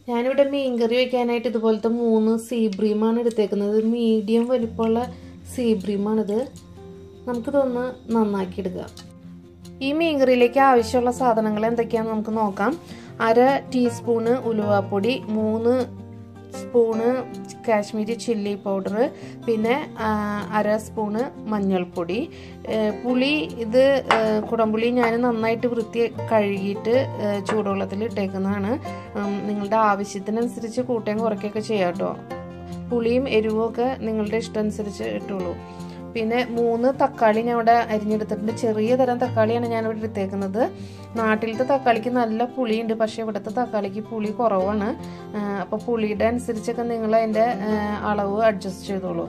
ഞാനിവിടെ മീൻകറി വെക്കാനായിട്ട് ഇതുപോലത്തെ മൂന്ന് സീബ്രീമാണ് എടുത്തേക്കുന്നത് മീഡിയം വലിപ്പമുള്ള സീബ്രീമാണിത് നമുക്കിതൊന്ന് നന്നാക്കി എടുക്കുക ഈ മീൻകറിയിലേക്ക് ആവശ്യമുള്ള സാധനങ്ങൾ എന്തൊക്കെയാണെന്ന് നമുക്ക് നോക്കാം അര ടീസ്പൂണ് ഉലുവാപ്പൊടി മൂന്ന് സ്പൂണ് കാശ്മീരി ചില്ലി പൗഡർ പിന്നെ ആ, അര സ്പൂണ് മഞ്ഞൾപ്പൊടി ഏ, പുളി ഇത് ഏ, കുടംപുളി ഞാൻ നന്നായിട്ട് വൃത്തി കഴുകിയിട്ട് ഏ, ചൂടുവെള്ളത്തിൽ ഇട്ടേക്കുന്നതാണ് ഉം, നിങ്ങളുടെ ആവശ്യത്തിനനുസരിച്ച് കൂട്ടുകയും കുറയ്ക്കുകയൊക്കെ ചെയ്യാം കേട്ടോ പുളിയും എരിവും ഒക്കെ നിങ്ങളുടെ ഇഷ്ടം അനുസരിച്ച് ഇട്ടുള്ളൂ പിന്നെ മൂന്ന് തക്കാളി ഞാൻ ഇവിടെ അരിഞ്ഞെടുത്തിട്ടുണ്ട് ചെറിയ തരം തക്കാളിയാണ് ഞാൻ ഇവിടെ എടുത്തേക്കുന്നത് നാട്ടിലത്തെ തക്കാളിക്ക് നല്ല പുളിയുണ്ട് പക്ഷേ ഇവിടുത്തെ തക്കാളിക്ക് പുളി കുറവാണ് അപ്പോൾ പുളിയുടെ അനുസരിച്ചൊക്കെ നിങ്ങൾ അതിൻ്റെ അളവ് അഡ്ജസ്റ്റ് ചെയ്തോളൂ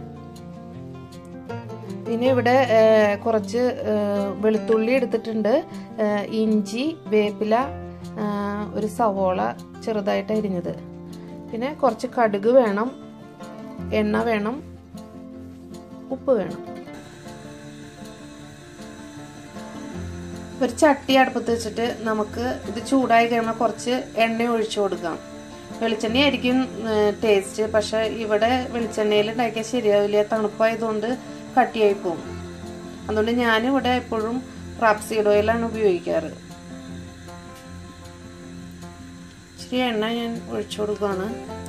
പിന്നെ ഇവിടെ ആ, കുറച്ച് ആ, വെളുത്തുള്ളി എടുത്തിട്ടുണ്ട് ആ, ഇഞ്ചി വേപ്പില ആ, ഒരു സവോള ചെറുതായിട്ട് അരിഞ്ഞത് പിന്നെ കുറച്ച് കടുക് വേണം എണ്ണ വേണം ഉപ്പ് വേണം ഒരു ചട്ടി അടുപ്പത്ത് വെച്ചിട്ട് നമുക്ക് ഇത് ചൂടായി കഴിയുമ്പോൾ കുറച്ച് എണ്ണ ഒഴിച്ചു കൊടുക്കാം വെളിച്ചെണ്ണ ആയിരിക്കും ടേസ്റ്റ് പക്ഷെ ഇവിടെ വെളിച്ചെണ്ണയിൽ ഉണ്ടാക്കിയാൽ ശരിയാവില്ല തണുപ്പായതുകൊണ്ട് കട്ടിയായി പോകും അതുകൊണ്ട് ഞാനിവിടെ എപ്പോഴും റാപ്സീഡ് ഓയിലാണ് ഉപയോഗിക്കാറ് ഇച്ചിരി എണ്ണ ഞാൻ ഒഴിച്ചു കൊടുക്കുകയാണ്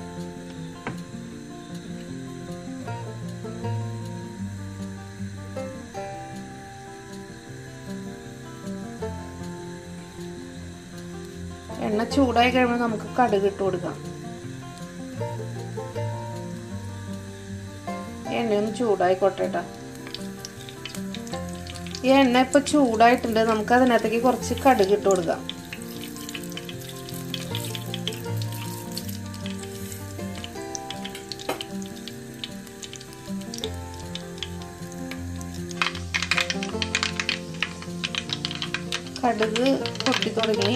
എണ്ണ ചൂടായി കഴിയുമ്പോൾ നമുക്ക് കടുക് ഇട്ട് കൊടുക്കാം എണ്ണയൊന്ന് ചൂടായിക്കോട്ടെ കേട്ടോ ഈ എണ്ണ ഇപ്പൊ ചൂടായിട്ടുണ്ട് നമുക്ക് അതിനകത്തേക്ക് കുറച്ച് കടുക് ഇട്ട് കൊടുക്കാം കടുക് പൊട്ടി തുടങ്ങി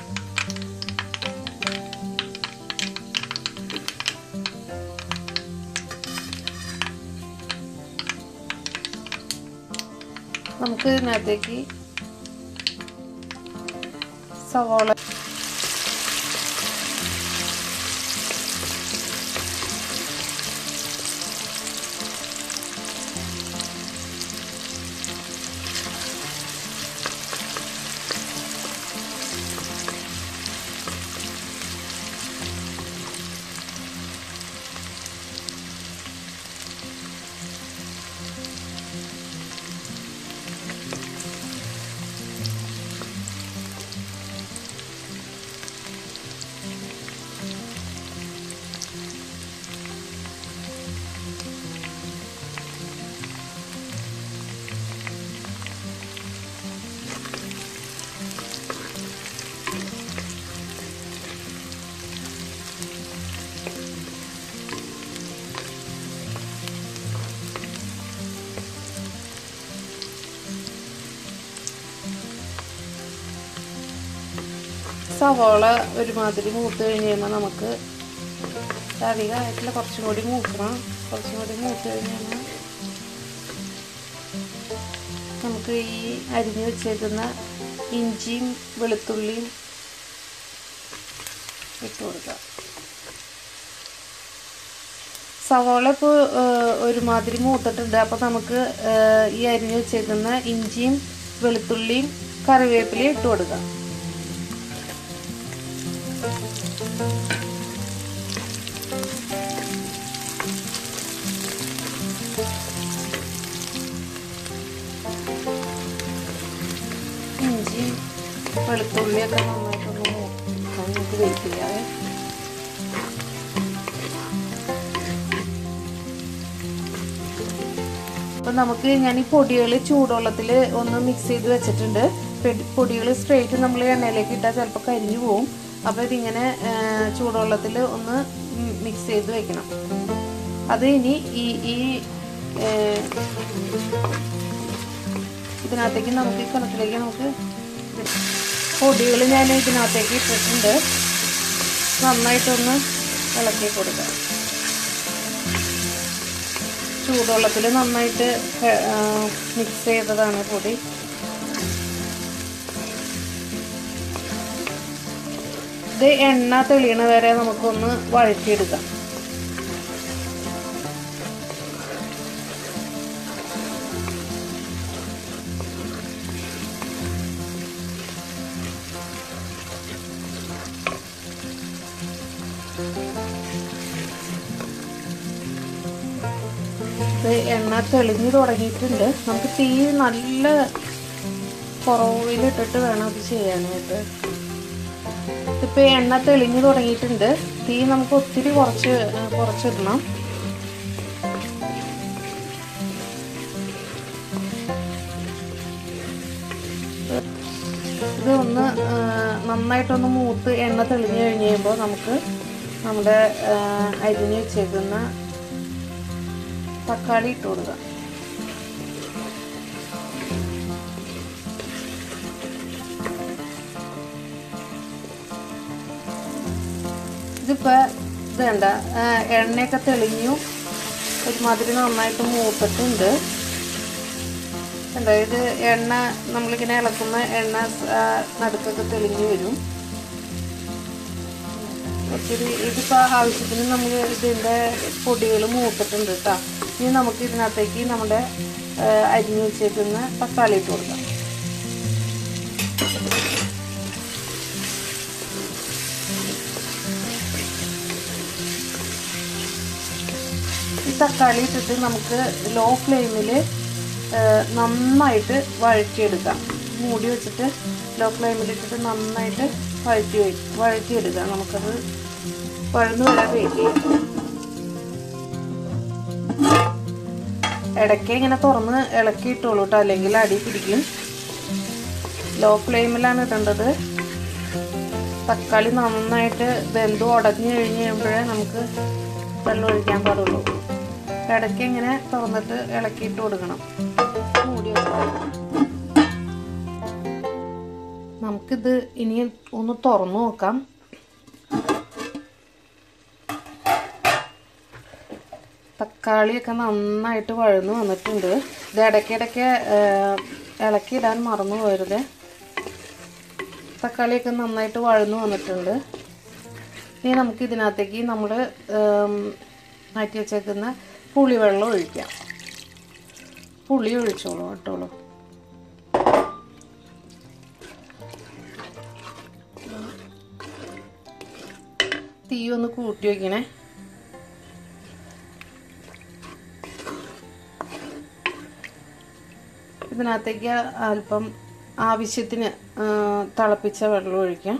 നമുക്ക് ഇതിനകത്തേക്ക് സവോള സവോള ഒരുമാതിരി മൂത്ത് കഴിഞ്ഞ് കഴിയുമ്പോൾ നമുക്ക് അധികമായിട്ടില്ല കുറച്ചും കൂടി മൂക്കണം കുറച്ചും കൂടി മൂത്ത് കഴിഞ്ഞ് കഴിഞ്ഞാൽ നമുക്ക് ഈ അരിഞ്ഞ് വെച്ചേക്കുന്ന ഇഞ്ചിയും വെളുത്തുള്ളിയും ഇട്ട് കൊടുക്കാം സവോള ഇപ്പോൾ ഒരുമാതിരി മൂത്തിട്ടുണ്ട് അപ്പോൾ നമുക്ക് ഏഹ്, ഈ അരിഞ്ഞ് വെച്ചേക്കുന്ന ഇഞ്ചിയും വെളുത്തുള്ളിയും കറിവേപ്പിലയും ഇട്ട് കൊടുക്കാം ഇഞ്ചി വെളുത്തുള്ളിയൊക്കെ നന്നായിട്ടൊന്ന് മൂക്കാൻ നമുക്ക് വെയിറ്റ് ചെയ്യാവേ അപ്പം നമുക്ക് ഞാൻ ഈ പൊടികൾ ചൂടുവെള്ളത്തിൽ ഒന്ന് മിക്സ് ചെയ്ത് വെച്ചിട്ടുണ്ട് പൊടികൾ സ്ട്രേറ്റ് നമ്മൾ എണ്ണയിലേക്ക് ഇട്ടാൽ ചിലപ്പോൾ കരിഞ്ഞു പോവും അപ്പോൾ ഇതിങ്ങനെ ചൂടുവെള്ളത്തിൽ ഒന്ന് മിക്സ് ചെയ്ത് വെക്കണം അത് ഇനി ഈ ഈ ഏ, ഇതിനകത്തേക്ക് നമുക്ക് ഈ കണത്തിലേക്ക് നമുക്ക് പൊടികൾ ഞാൻ ഇതിനകത്തേക്ക് ഇട്ടിട്ടുണ്ട് നന്നായിട്ടൊന്ന് ഇളക്കി കൊടുക്കാം ചൂടുവെള്ളത്തിൽ നന്നായിട്ട് മിക്സ് ചെയ്തതാണ് പൊടി ഇത് എണ്ണ തെളിയണ വരെ നമുക്കൊന്ന് വഴറ്റിയെടുക്കാം ഇത് എണ്ണ തെളിഞ്ഞു തുടങ്ങിയിട്ടുണ്ട് നമുക്ക് തീ നല്ല കുറവിലിട്ടിട്ട് വേണം ഇത് ചെയ്യാനായിട്ട് ഇപ്പം എണ്ണ തെളിഞ്ഞു തുടങ്ങിയിട്ടുണ്ട് തീ നമുക്ക് ഒത്തിരി കുറച്ച് ഏഹ്, കുറച്ചിടണം ഇത് ഒന്ന് ഏഹ്, നന്നായിട്ടൊന്ന് മൂത്ത് എണ്ണ തെളിഞ്ഞു കഴിഞ്ഞ് കഴിയുമ്പോൾ നമുക്ക് നമ്മുടെ ഏഹ്, അരിഞ്ഞ് വെച്ചേക്കുന്ന തക്കാളി ഇട്ട് കൊടുക്കുക ഇതിപ്പോ ഇത് വേണ്ട എണ്ണയൊക്കെ തെളിഞ്ഞു ഒരുമാതിരി നന്നായിട്ട് മൂത്തിട്ടുണ്ട് എന്താ ഇത് എണ്ണ നമ്മളിങ്ങനെ ഇളക്കുന്ന എണ്ണ ആ, നടുക്കൊക്കെ തെളിഞ്ഞു വരും ഒത്തിരി ഇതിപ്പോൾ ആവശ്യത്തിന് നമ്മൾ ഇതിൻ്റെ പൊടികൾ മൂത്തിട്ടുണ്ട് കേട്ടോ ഇനി നമുക്ക് ഇതിനകത്തേക്ക് നമ്മുടെ ആ, അരിഞ്ഞു വെച്ചേക്കുന്ന തക്കാളി ഇട്ട് കൊടുക്കാം ഈ തക്കാളി ഇട്ടിട്ട് നമുക്ക് ലോ ഫ്ലെയിമിൽ നന്നായിട്ട് വഴറ്റിയെടുക്കാം മൂടി വെച്ചിട്ട് ലോ ഫ്ലെയിമിൽ ഇട്ടിട്ട് നന്നായിട്ട് വഴറ്റി വെ- വഴറ്റിയെടുക്കാം നമുക്കത് വഴന്ന് വരാൻ വെയിറ്റ് ചെയ്യാം ഇടയ്ക്ക് ഇങ്ങനെ തുറന്ന് ഇളക്കി ഇട്ടോളൂ കേട്ടോ അല്ലെങ്കിൽ അടി പിടിക്കും ലോ ഫ്ലെയിമിലാണ് ഇടേണ്ടത് തക്കാളി നന്നായിട്ട് വെന്ത് ഉടഞ്ഞു കഴിഞ്ഞ് കഴിയുമ്പോഴേ നമുക്ക് വെള്ളം ഒഴിക്കാൻ പാടുള്ളൂ ഇടയ്ക്ക് ഇങ്ങനെ തുറന്നിട്ട് ഇളക്കിയിട്ട് കൊടുക്കണം മൂടി വെച്ചാൽ നമുക്കിത് ഇനി ഒന്ന് തുറന്നു നോക്കാം തക്കാളിയൊക്കെ നന്നായിട്ട് വഴന്നു വന്നിട്ടുണ്ട് ഇത് ഇടയ്ക്കിടയ്ക്ക് ഇളക്കിയിടാൻ മറന്നു പോയരുത് തക്കാളിയൊക്കെ നന്നായിട്ട് വഴന്നു വന്നിട്ടുണ്ട് ഇനി നമുക്ക് ഇതിനകത്തേക്ക് നമ്മൾ മാറ്റി വെച്ചേക്കുന്ന പുളിവെള്ളം ഒഴിക്കാം പുളി ഒഴിച്ചോളൂ കേട്ടോളൂ തീ ഒന്ന് കൂട്ടി വയ്ക്കണേ ഇതിനകത്തേക്ക് അല്പം ആവശ്യത്തിന് ആ, തിളപ്പിച്ച വെള്ളം ഒഴിക്കാം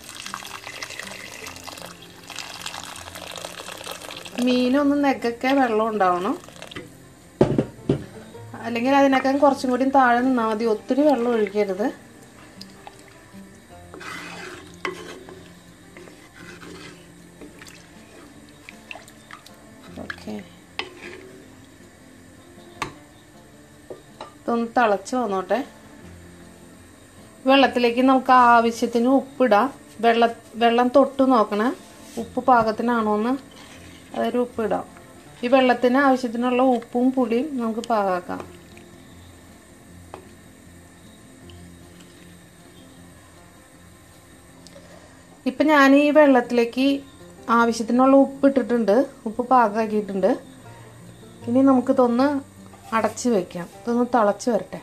മീനൊന്ന് നെക്കൊക്കെ വെള്ളം ഉണ്ടാവണം അല്ലെങ്കിൽ അതിനൊക്കെ കുറച്ചും കൂടി താഴെ നിന്നാൽ മതി ഒത്തിരി വെള്ളം ഒഴിക്കരുത് ഓക്കെ ഇതൊന്ന് തിളച്ച് വന്നോട്ടെ വെള്ളത്തിലേക്ക് നമുക്ക് ആവശ്യത്തിന് ഉപ്പിടാം വെള്ള വെള്ളം തൊട്ട് നോക്കണേ ഉപ്പ് പാകത്തിനാണോന്ന് അതൊരു ഉപ്പിടാം ഈ വെള്ളത്തിന് ആവശ്യത്തിനുള്ള ഉപ്പും പുളിയും നമുക്ക് പാകാക്കാം ഇപ്പം ഞാൻ ഈ വെള്ളത്തിലേക്ക് ആവശ്യത്തിനുള്ള ഉപ്പ് ഇട്ടിട്ടുണ്ട് ഉപ്പ് പാകമാക്കിയിട്ടുണ്ട് ഇനി നമുക്കിതൊന്ന് അടച്ച് വെക്കാം ഇതൊന്ന് തിളച്ച് വരട്ടെ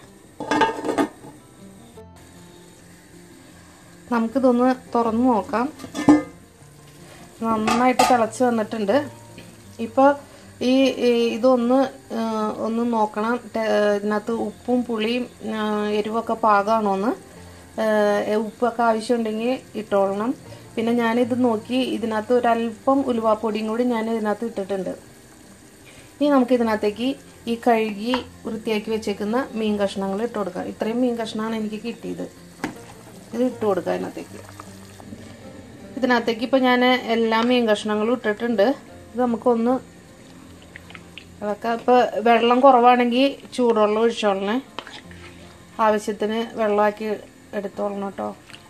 നമുക്കിതൊന്ന് തുറന്നു നോക്കാം നന്നായിട്ട് തിളച്ച് വന്നിട്ടുണ്ട് ഇപ്പോൾ ഈ ഈ ഇതൊന്ന് ആ, ഒന്ന് നോക്കണം ടെ- ഇതിനകത്ത് ഉപ്പും പുളിയും ആ, എരിവൊക്കെ പാകമാണോന്ന് ആ, ഉപ്പൊക്കെ ആവശ്യമുണ്ടെങ്കിൽ ഇട്ടോളണം പിന്നെ ഞാനിത് നോക്കി ഇതിനകത്ത് ഒരല്പം ഉലുവാപ്പൊടിയും കൂടി ഞാൻ ഇതിനകത്ത് ഇട്ടിട്ടുണ്ട് ഇനി നമുക്ക് ഇതിനകത്തേക്ക് ഈ കഴുകി വൃത്തിയാക്കി വെച്ചേക്കുന്ന മീൻ കഷ്ണങ്ങൾ ഇട്ട് കൊടുക്കാം ഇത്രയും മീൻ കഷ്ണമാണ് എനിക്ക് കിട്ടിയത് ഇത് ഇട്ട് കൊടുക്കാം ഇതിനകത്തേക്ക് ഇതിനകത്തേക്ക് ഇപ്പോൾ ഞാൻ എല്ലാ മീൻ കഷ്ണങ്ങളും ഇട്ടിട്ടുണ്ട് ഇത് നമുക്കൊന്ന് ഇളക്കാം ഇപ്പോൾ വെള്ളം കുറവാണെങ്കിൽ ചൂടുവെള്ളം ഒഴിച്ചോളണേ ആവശ്യത്തിന് വെള്ളമാക്കി എടുത്തോളണം കേട്ടോ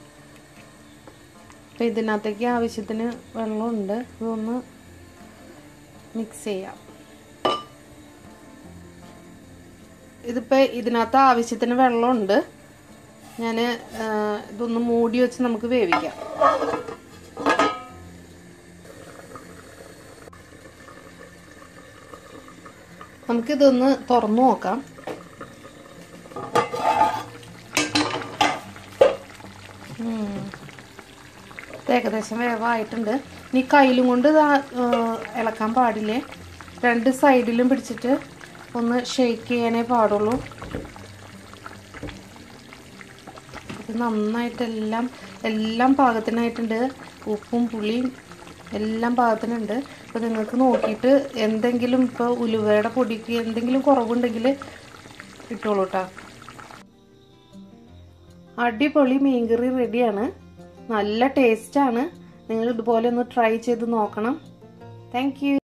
അപ്പോൾ ഇതിനകത്തേക്ക് ആവശ്യത്തിന് വെള്ളമുണ്ട് ഇതൊന്ന് മിക്സ് ചെയ്യാം ഇതിപ്പോൾ ഇതിനകത്ത് ആവശ്യത്തിന് വെള്ളമുണ്ട് ഞാൻ ഇതൊന്ന് മൂടി വെച്ച് നമുക്ക് വേവിക്കാം നമുക്കിതൊന്ന് തുറന്നു നോക്കാം ഉം. ഇത് ഏകദേശം വേവായിട്ടുണ്ട് ഇനി കയ്യിലും കൊണ്ട് ഇതാ, ആ, ഇളക്കാൻ പാടില്ലേ രണ്ട് സൈഡിലും പിടിച്ചിട്ട് ഒന്ന് ഷെയ്ക്ക് ചെയ്യാനേ പാടുള്ളൂ ഇത് നന്നായിട്ടെല്ലാം എല്ലാം പാകത്തിനായിട്ടുണ്ട് ഉപ്പും പുളിയും എല്ലാം പാകത്തിനുണ്ട് അപ്പോൾ നിങ്ങൾക്ക് നോക്കിയിട്ട് എന്തെങ്കിലും ഇപ്പോൾ ഉലുവയുടെ പൊടിക്ക് എന്തെങ്കിലും കുറവുണ്ടെങ്കിൽ ഇട്ടോളൂ കേട്ടോ അടിപൊളി മീൻകറി റെഡിയാണ് നല്ല ടേസ്റ്റാണ് നിങ്ങൾ ഇതുപോലെ ഒന്ന് ട്രൈ ചെയ്ത് നോക്കണം താങ്ക്